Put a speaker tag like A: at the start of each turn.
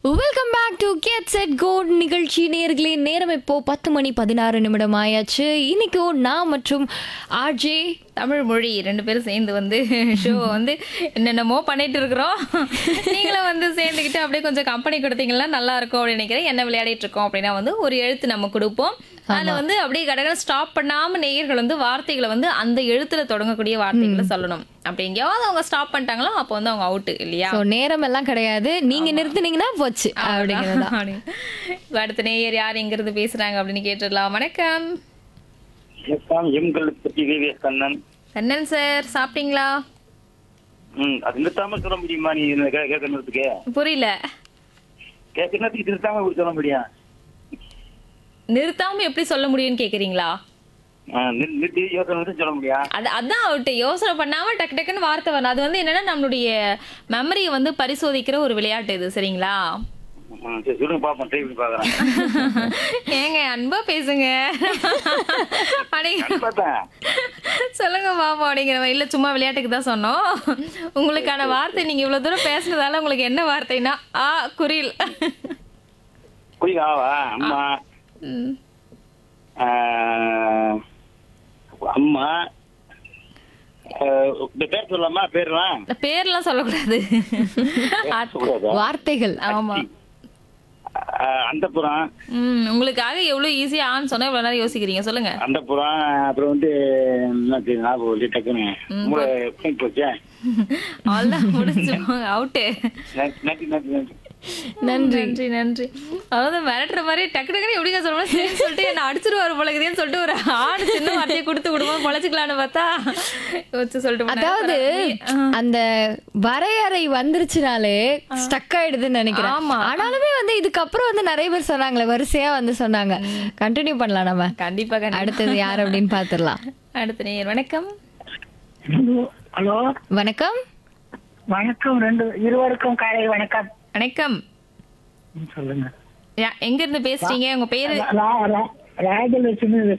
A: Welcome back to get set go நிகழ்ச்சி நேர்களே நேரம் இப்போ பத்து மணி பதினாறு நிமிடம் ஆயாச்சு இன்னைக்கும் நான் மற்றும் ஆர்ஜே
B: தமிழ் மொழி ரெண்டு பேரும் சேர்ந்து வந்து ஷோ வந்து என்னென்னமோ பண்ணிட்டு இருக்கிறோம் நீங்களும் வந்து சேர்ந்துக்கிட்டு அப்படியே கொஞ்சம் கம்பெனி கொடுத்தீங்கன்னா நல்லா இருக்கும் அப்படின்னு நினைக்கிறேன் என்ன விளையாடிட்டு இருக்கோம் அப்படின்னா வந்து ஒரு எழுத்து நம்ம கொடுப்போம் அதுல வந்து அப்படியே கடகட ஸ்டாப் பண்ணாம நேயர்கள் வந்து வார்த்தைகளை வந்து அந்த எழுத்துல தொடங்கக்கூடிய வார்த்தைகளை சொல்லணும் அப்படி எங்கேயாவது அவங்க ஸ்டாப் பண்ணிட்டாங்களோ அப்போ வந்து அவங்க அவுட் இல்லையா
A: ஸோ நேரம் எல்லாம் கிடையாது நீங்க நிறுத்துனீங்கன்னா போச்சு அப்படிங்கிறதா
B: அப்படி. இப்ப அடுத்த நேயர் யார் எங்க இருந்து பேசுறாங்க அப்படின்னு கேட்டுடலாம் வணக்கம்
C: வணக்கம் எம்கள் பற்றி விவேக் கண்ணன்
B: கண்ணன் சார் சாப்பிட்டீங்களா
C: ம் அது நிறுத்தாம சொல்ல முடியுமா நீ இதுல கே- கேட்கறதுக்கு
B: புரியல
C: கேட்கறதுக்கு நிறுத்தாம இப்படி சொல்ல முடியும்
B: நிறுத்தாம எப்படி சொல்ல முடியும்னு கேக்குறீங்களா
C: ஆ, நிறு- நிறுத்தி யோசனை நிறுத்தி சொல்ல முடியும்
B: அது அதான் அவர்கிட்ட யோசனை பண்ணாம டக்கு டக்குன்னு வார்த்தை வரணும் அது வந்து என்னன்னா நம்மளுடைய மெமரியை வந்து பரிசோதிக்கிற ஒரு விளையாட்டு இது சரிங்களா
C: ம், சரி சொல்லுங்க பாப்போம் ட்ரை பண்ணி பாக்குறேன்
B: ஏங்க அன்பா பேசுங்க அப்படிங்கிற
C: பார்த்தேன்
B: சொல்லுங்க பாப்போம் அப்படிங்கிற மாதிரி. இல்ல சும்மா விளையாட்டுக்கு தான் சொன்னோம் உங்களுக்கான வார்த்தை நீங்க இவ்வளவு தூரம் பேசுனதால உங்களுக்கு என்ன வார்த்தைனா ஆ குரில்
C: புரியுதா ஆவா அம்மா
B: ம்.
C: ஆ, அம்மா ஆ, இந்த பேர் சொல்லலாமா பேர்லாம்
B: பேர்லாம் சொல்லக்கூடாது
C: சொல்லக்கூடாதா?
A: வார்த்தைகள்
B: ஆமா
C: ஆ, அந்தப்புறம்
B: ம் உங்களுக்காக எவ்வளவு ஈஸியா ஆன்னு சொன்னா இவ்வளவு நேரம் யோசிக்கிறீங்க சொல்லுங்க
C: அந்தப்புறம் அப்புறம் வந்து என்ன தெரியும் ஞாபகம் இல்லை டக்குன்னு மூளை போய் போச்சே
B: அவ்வளவுதான் முடிஞ்சு அவுட்டு
C: நன்றி நன்றி நன்றி நன்றி
A: நன்றி
B: நன்றி நன்றி அதாவது மிரட்டுற மாதிரி டக்கு டக்குனு எப்படிங்க சொல்லணும் சரின்னு சொல்லிட்டு என்ன அடிச்சிருவாரு போலக்குதேன்னு சொல்லிட்டு ஒரு ஆடு சின்ன வார்த்தையை கொடுத்து விடுவோம் பொழைச்சிக்கலான்னு பார்த்தா வச்சு சொல்லிட்டு போனாரு.
A: அதாவது அந்த வரையறை வந்துருச்சுனாலே ஸ்டக் ஆயிடுதுன்னு நினைக்கிறேன்
B: ஆமா.
A: ஆனாலுமே வந்து இதுக்கப்புறம் வந்து நிறைய பேர் சொன்னாங்களே வரிசையா வந்து சொன்னாங்க கண்டினியூ பண்ணலாம் நம்ம
B: கண்டிப்பா கண்டிப்பா
A: அடுத்தது யார் அப்படின்னு பாத்துடலாம்
B: அடுத்த நேயர் வணக்கம்
D: ஹலோ
A: வணக்கம்
D: வணக்கம் ரெண்டு இருவருக்கும் காலை வணக்கம்
B: வணக்கம்
D: ம், சொல்லுங்க
B: யா- எங்க இருந்து பேசுறீங்க உங்க பேரு
D: ரா- ரா- ராஜலட்சுமி